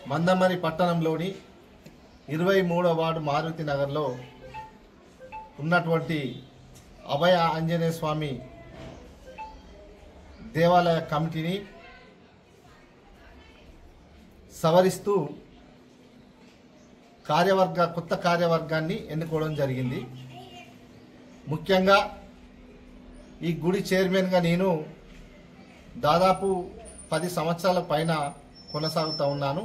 మందమరి పట్టణంలోని ఇరవై మూడవ వార్డు మారుతి నగర్లో ఉన్నటువంటి అభయ ఆంజనేయ స్వామి దేవాలయ కమిటీని సవరిస్తూ కార్యవర్గ కొత్త కార్యవర్గాన్ని ఎన్నుకోవడం జరిగింది ముఖ్యంగా ఈ గుడి చైర్మన్గా నేను దాదాపు పది సంవత్సరాల పైన కొనసాగుతూ ఉన్నాను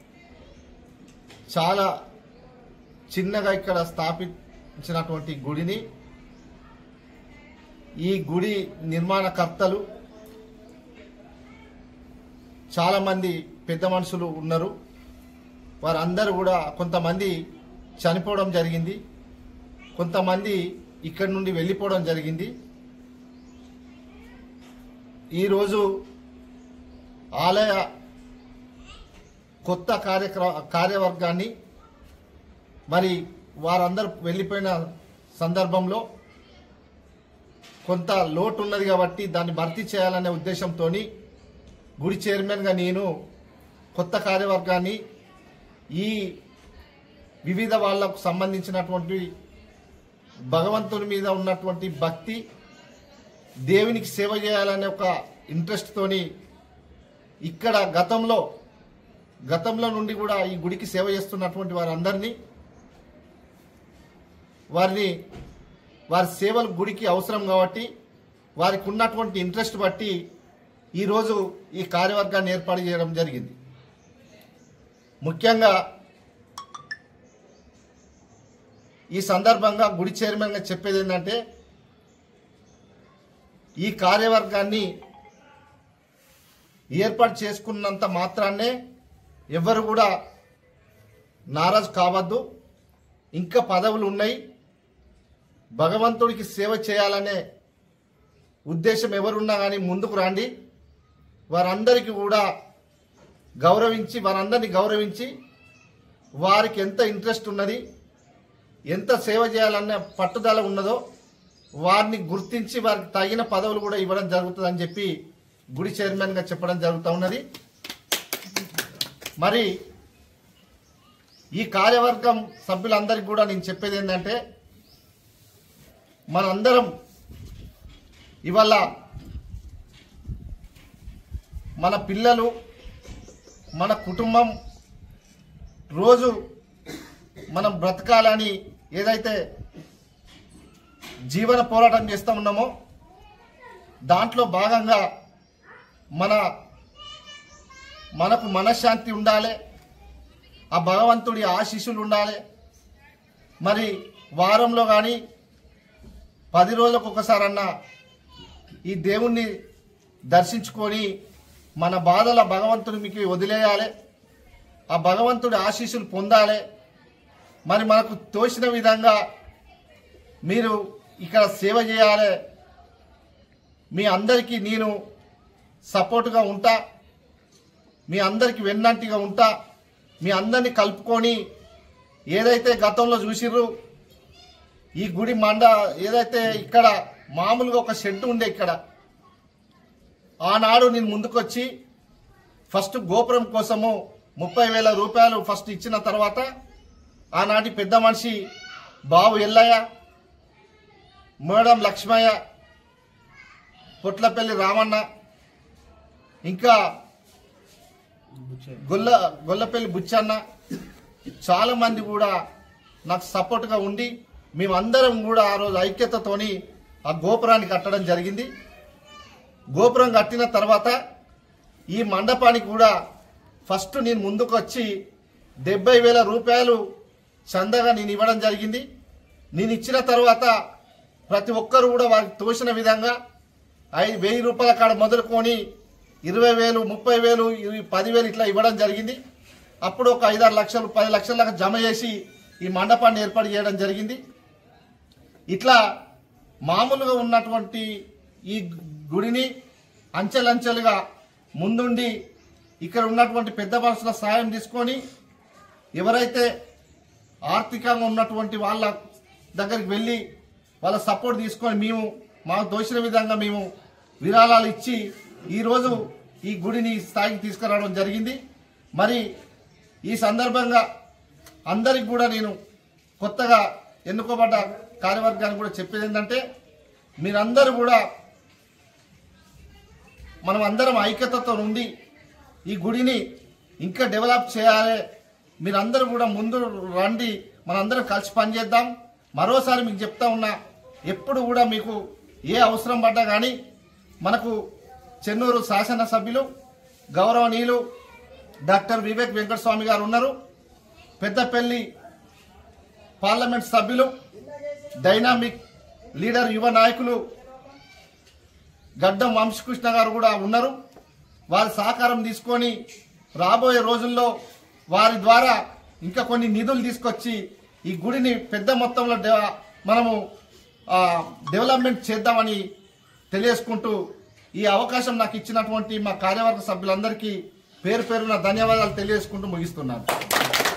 చాలా చిన్నగా ఇక్కడ స్థాపించినటువంటి గుడిని ఈ గుడి నిర్మాణకర్తలు చాలామంది పెద్ద మనుషులు ఉన్నారు వారందరూ కూడా కొంతమంది చనిపోవడం జరిగింది కొంతమంది ఇక్కడి నుండి వెళ్ళిపోవడం జరిగింది ఈరోజు ఆలయ కొత్త కార్యక్ర కార్యవర్గాన్ని మరి వారందరూ వెళ్ళిపోయిన సందర్భంలో కొంత లోటు ఉన్నది కాబట్టి దాన్ని భర్తీ చేయాలనే ఉద్దేశంతో గుడి చైర్మన్గా నేను కొత్త కార్యవర్గాన్ని ఈ వివిధ వాళ్లకు సంబంధించినటువంటి భగవంతుని మీద ఉన్నటువంటి భక్తి దేవునికి సేవ చేయాలనే ఒక ఇంట్రెస్ట్తోని ఇక్కడ గతంలో గతంలో నుండి కూడా ఈ గుడికి సేవ చేస్తున్నటువంటి వారందరినీ వారిని వారి సేవలు గుడికి అవసరం కాబట్టి వారికి ఉన్నటువంటి ఇంట్రెస్ట్ బట్టి ఈరోజు ఈ కార్యవర్గాన్ని ఏర్పాటు చేయడం జరిగింది ముఖ్యంగా ఈ సందర్భంగా గుడి చైర్మన్గా చెప్పేది ఏంటంటే ఈ కార్యవర్గాన్ని ఏర్పాటు చేసుకున్నంత మాత్రాన్నే ఎవరు కూడా నారాజు కావద్దు ఇంకా పదవులు ఉన్నాయి భగవంతుడికి సేవ చేయాలనే ఉద్దేశం ఎవరున్నా కానీ ముందుకు రండి వారందరికీ కూడా గౌరవించి వారందరినీ గౌరవించి వారికి ఎంత ఇంట్రెస్ట్ ఉన్నది ఎంత సేవ చేయాలనే పట్టుదల ఉన్నదో వారిని గుర్తించి వారికి తగిన పదవులు కూడా ఇవ్వడం జరుగుతుందని చెప్పి గుడి చైర్మన్గా చెప్పడం జరుగుతూ ఉన్నది మరి ఈ కార్యవర్గం సభ్యులందరికీ కూడా నేను చెప్పేది ఏంటంటే మనందరం ఇవాళ మన పిల్లలు మన కుటుంబం రోజు మనం బ్రతకాలని ఏదైతే జీవన పోరాటం చేస్తూ ఉన్నామో దాంట్లో భాగంగా మన మనకు మనశ్శాంతి ఉండాలి ఆ భగవంతుడి ఆశీస్సులు ఉండాలి మరి వారంలో కానీ పది రోజులకు ఒకసారన్నా ఈ దేవుణ్ణి దర్శించుకొని మన బాధల భగవంతుని మీకు వదిలేయాలి ఆ భగవంతుడి ఆశీస్సులు పొందాలి మరి మనకు తోచిన విధంగా మీరు ఇక్కడ సేవ చేయాలి మీ అందరికీ నేను సపోర్టుగా ఉంటా మీ అందరికీ వెన్నంటిగా ఉంటా మీ అందరినీ కలుపుకొని ఏదైతే గతంలో చూసిర్రు ఈ గుడి మండ ఏదైతే ఇక్కడ మామూలుగా ఒక షెడ్ ఉండే ఇక్కడ ఆనాడు నేను ముందుకొచ్చి ఫస్ట్ గోపురం కోసము ముప్పై వేల రూపాయలు ఫస్ట్ ఇచ్చిన తర్వాత ఆనాటి పెద్ద మనిషి బాబు ఎల్లయ్య మేడం లక్ష్మయ్య పొట్లపల్లి రామన్న ఇంకా గొల్ల గొల్లపల్లి బుచ్చన్న చాలా మంది కూడా నాకు సపోర్ట్గా ఉండి మేమందరం కూడా ఆ రోజు ఐక్యతతోని ఆ గోపురాన్ని కట్టడం జరిగింది గోపురం కట్టిన తర్వాత ఈ మండపానికి కూడా ఫస్ట్ నేను ముందుకు వచ్చి డెబ్బై వేల రూపాయలు చందగా నేను ఇవ్వడం జరిగింది నేను ఇచ్చిన తర్వాత ప్రతి ఒక్కరు కూడా వారికి తోచిన విధంగా ఐదు వెయ్యి రూపాయల కాడ మొదలుకొని ఇరవై వేలు ముప్పై వేలు ఇవి పదివేలు ఇట్లా ఇవ్వడం జరిగింది అప్పుడు ఒక ఐదారు లక్షలు పది లక్షల దాకా జమ చేసి ఈ మండపాన్ని ఏర్పాటు చేయడం జరిగింది ఇట్లా మామూలుగా ఉన్నటువంటి ఈ గుడిని అంచెలంచెలుగా ముందుండి ఇక్కడ ఉన్నటువంటి పెద్ద మనుషుల సాయం తీసుకొని ఎవరైతే ఆర్థికంగా ఉన్నటువంటి వాళ్ళ దగ్గరికి వెళ్ళి వాళ్ళ సపోర్ట్ తీసుకొని మేము మాకు దోచిన విధంగా మేము విరాళాలు ఇచ్చి ఈరోజు ఈ గుడిని ఈ స్థాయికి తీసుకురావడం జరిగింది మరి ఈ సందర్భంగా అందరికి కూడా నేను కొత్తగా ఎన్నుకోబడ్డ కార్యవర్గానికి కూడా చెప్పేది ఏంటంటే మీరందరూ కూడా మనం అందరం ఐక్యతతో ఉండి ఈ గుడిని ఇంకా డెవలప్ చేయాలి మీరందరూ కూడా ముందు రండి మనందరం కలిసి పనిచేద్దాం మరోసారి మీకు చెప్తా ఉన్నా ఎప్పుడు కూడా మీకు ఏ అవసరం పడ్డా కానీ మనకు చెన్నూరు శాసనసభ్యులు గౌరవనీయులు డాక్టర్ వివేక్ వెంకటస్వామి గారు ఉన్నారు పెద్దపల్లి పార్లమెంట్ సభ్యులు డైనామిక్ లీడర్ యువ నాయకులు గడ్డం వంశకృష్ణ గారు కూడా ఉన్నారు వారి సహకారం తీసుకొని రాబోయే రోజుల్లో వారి ద్వారా ఇంకా కొన్ని నిధులు తీసుకొచ్చి ఈ గుడిని పెద్ద మొత్తంలో డెవ- మనము ఆ, డెవలప్మెంట్ చేద్దామని తెలియజేసుకుంటూ ఈ అవకాశం నాకు ఇచ్చినటువంటి మా కార్యవర్గ సభ్యులందరికీ పేరు పేరున ధన్యవాదాలు తెలియజేసుకుంటూ ముగిస్తున్నాను